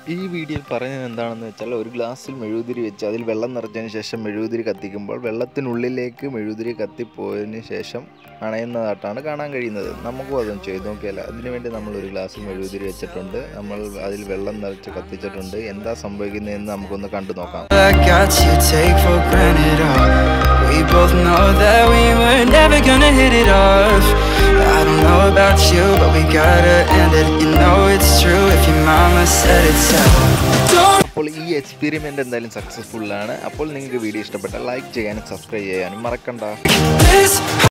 ഈ വീഡിയോയിൽ പറയുന്നത് എന്താണെന്ന് വെച്ചാൽ ഒരു ഗ്ലാസ്സിൽ മെഴുകുതിരി വെച്ച് അതിൽ വെള്ളം നിറച്ചതിന് ശേഷം മെഴുകുതിരി കത്തിക്കുമ്പോൾ വെള്ളത്തിനുള്ളിലേക്ക് മെഴുകുതിരി കത്തിപ്പോയതിന് ശേഷം അണയുന്നതായിട്ടാണ് കാണാൻ കഴിയുന്നത് നമുക്കും അതൊന്ന് ചെയ്ത് നോക്കിയാൽ അതിനുവേണ്ടി നമ്മൾ ഒരു ഗ്ലാസ്സിൽ മെഴുകുതിരി വെച്ചിട്ടുണ്ട് നമ്മൾ അതിൽ വെള്ളം നിറച്ച് കത്തിച്ചിട്ടുണ്ട് എന്താ സംഭവിക്കുന്നതെന്ന് നമുക്കൊന്ന് കണ്ടു നോക്കാം I got you take for granted all We both know that we were never gonna hit it off I don't know about you, but we gotta end it You know it's true if your mama said it so Don't അപ്പോൾ ഈ experiment എന്തായാലും സക്സസ്ഫുള്ളാണ് അപ്പോൾ നിങ്ങൾക്ക് video ഇഷ്ടപ്പെട്ടാൽ like ചെയ്യാനും subscribe ചെയ്യാനും മറക്കണ്ട this